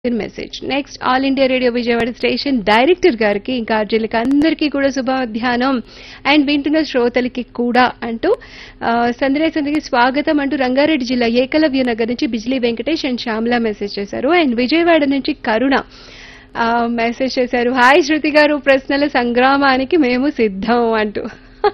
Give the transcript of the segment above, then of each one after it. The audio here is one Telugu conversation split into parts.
message next All India Radio Vijayawada station director గారికి ఇంకా ఆర్జీలకి అందరికీ కూడా శుభ మధ్యాహ్నం అండ్ వింటున్న శ్రోతలకి కూడా అంటూ ఆ, సందేశానికి స్వాగతం అంటూ రంగారెడ్డి జిల్లా ఏకలవ్య నగర్ నుంచి బిజ్లీ వెంకటేష్ అండ్ శ్యామల మెసేజ్ చేశారు అండ్ విజయవాడ నుంచి కరుణ ఆ, మెసేజ్ చేశారు హాయ్ శృతి గారు ప్రశ్నల సంగ్రామానికి మేము సిద్ధం అంటూ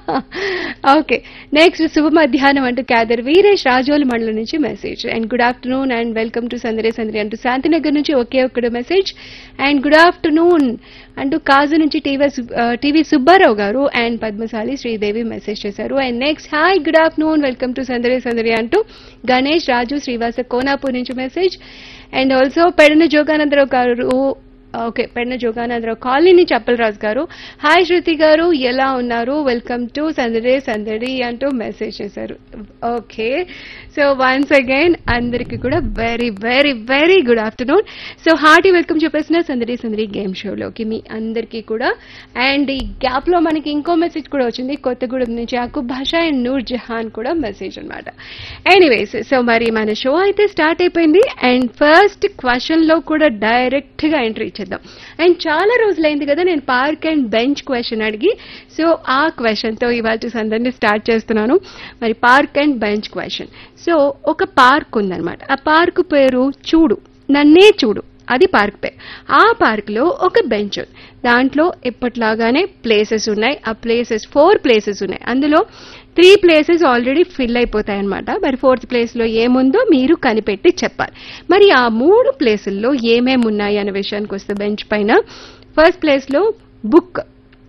ఓకే నెక్స్ట్ శుభ మధ్యాహ్నం అంటూ క్యాదర్ వీరేష్ రాజోల్ మండలం నుంచి message and good afternoon and welcome to సందరే సందరి అంటూ శాంతినగర్ నుంచి ఒకే ఒక్కడు మెసేజ్ అండ్ గుడ్ ఆఫ్టర్నూన్ అంటూ కాజు నుంచి టీవీ టీవీ సుబ్బారావు గారు అండ్ పద్మశాలి శ్రీదేవి మెసేజ్ చేశారు and next hi good afternoon welcome to సందరే సందరి అంటూ గణేష్ రాజు శ్రీవాస కోనాపూర్ నుంచి message and also Pedana Joganandarao గారు ఓకే పెన్న జోగానందరావు కాలనీ చప్పలరాజు గారు హాయ్ శృతి గారు ఎలా ఉన్నారు వెల్కమ్ టు సందడే సందడి అంటూ మెసేజ్ చేశారు ఓకే సో వన్స్ అగైన్ అందరికీ కూడా very very very good afternoon so hearty welcome చెప్పేసిన సందడి సందడి గేమ్ షోలోకి మీ అందరికీ కూడా అండ్ ఈ గ్యాప్ లో మనకి ఇంకో మెసేజ్ కూడా వచ్చింది కొత్తగూడెం నుంచి అకుబ్ భాష అండ్ నూర్ జహాన్ కూడా మెసేజ్ అన్నమాట ఎనీవేస్ సో మరి మన షో అయితే స్టార్ట్ అయిపోయింది అండ్ ఫస్ట్ క్వశ్చన్ లో కూడా డైరెక్ట్ గా ఎంట్రీ ఇచ్చేద్దాం అండ్ చాలా రోజులైంది కదా నేను పార్క్ అండ్ బెంచ్ క్వశ్చన్ అడిగి సో ఆ క్వశ్చన్ తో ఇవాళ అందరినీ స్టార్ట్ చేస్తున్నాను మరి park and bench question so ఒక పార్క్ ఉందన్నమాట ఆ పార్క్ పేరు చూడు నన్నే చూడు అది పార్క్ పేరు ఆ పార్క్ లో ఒక బెంచ్ ఉంది దాంట్లో ఎప్పట్లాగానే ప్లేసెస్ ఉన్నాయి ఆ ప్లేసెస్ ఫోర్ ప్లేసెస్ ఉన్నాయి అందులో త్రీ ప్లేసెస్ ఆల్రెడీ ఫిల్ అయిపోతాయి అనమాట మరి ఫోర్త్ ప్లేస్ లో ఏముందో మీరు కనిపెట్టి చెప్పాలి మరి ఆ మూడు ప్లేసుల్లో ఏమేమి ఉన్నాయి అనే విషయానికి వస్తే బెంచ్ పైన ఫస్ట్ ప్లేస్ లో బుక్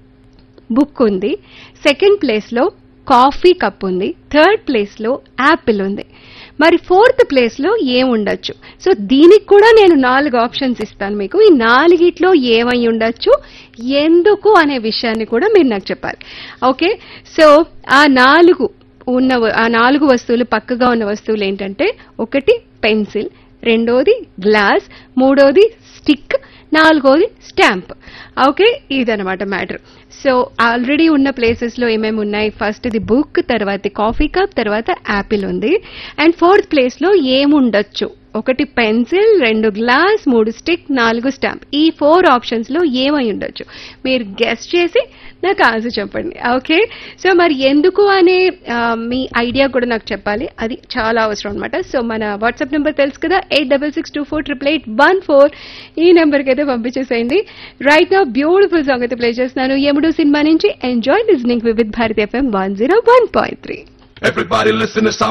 బుక్ ఉంది సెకండ్ ప్లేస్ లో కాఫీ కప్ ఉంది థర్డ్ ప్లేస్ లో యాపిల్ ఉంది మరి ఫోర్త్ ప్లేస్ లో ఏముండొచ్చు సో దీనికి కూడా నేను నాలుగు ఆప్షన్స్ ఇస్తాను మీకు ఈ నాలుగిట్లో ఏమై ఉండొచ్చు ఎందుకు అనే విషయాన్ని కూడా మీరు నాకు చెప్పాలి ఓకే సో ఆ నాలుగు ఉన్న వ- ఆ నాలుగు వస్తువులు పక్కగా ఉన్న వస్తువులు ఏంటంటే ఒకటి పెన్సిల్ రెండోది గ్లాస్ మూడోది స్టిక్ నాలుగోది స్టాంప్ ఓకే ఇదనమాట మ్యాటర్ సో ఆల్రెడీ ఉన్న ప్లేసెస్ లో ఏమేమి ఉన్నాయి ఫస్ట్ ది బుక్ తర్వాత కాఫీ కప్ తర్వాత యాపిల్ ఉంది అండ్ ఫోర్త్ ప్లేస్ లో ఏముండొచ్చు ఒకటి పెన్సిల్ రెండు గ్లాస్ మూడు స్టిక్ నాలుగు స్టాంప్ ఈ ఫోర్ ఆప్షన్స్ లో ఏమై ఉండొచ్చు మీరు గెస్ట్ చేసి నాకు ఆన్సర్ చెప్పండి ఓకే సో మరి ఎందుకు అనే ఆ, మీ ఐడియా కూడా నాకు చెప్పాలి అది చాలా అవసరం అనమాట సో మన వాట్సాప్ నెంబర్ తెలుసు కదా eight double six two four triple eight one four ఈ నెంబర్కి అయితే పంపించేసేయండి రైట్ నా బ్యూటిఫుల్ సాంగ్ అయితే ప్లే చేస్తున్నాను యముడు సినిమా నుంచి enjoy listening with Bharati FM one zero one point three Everybody listen to some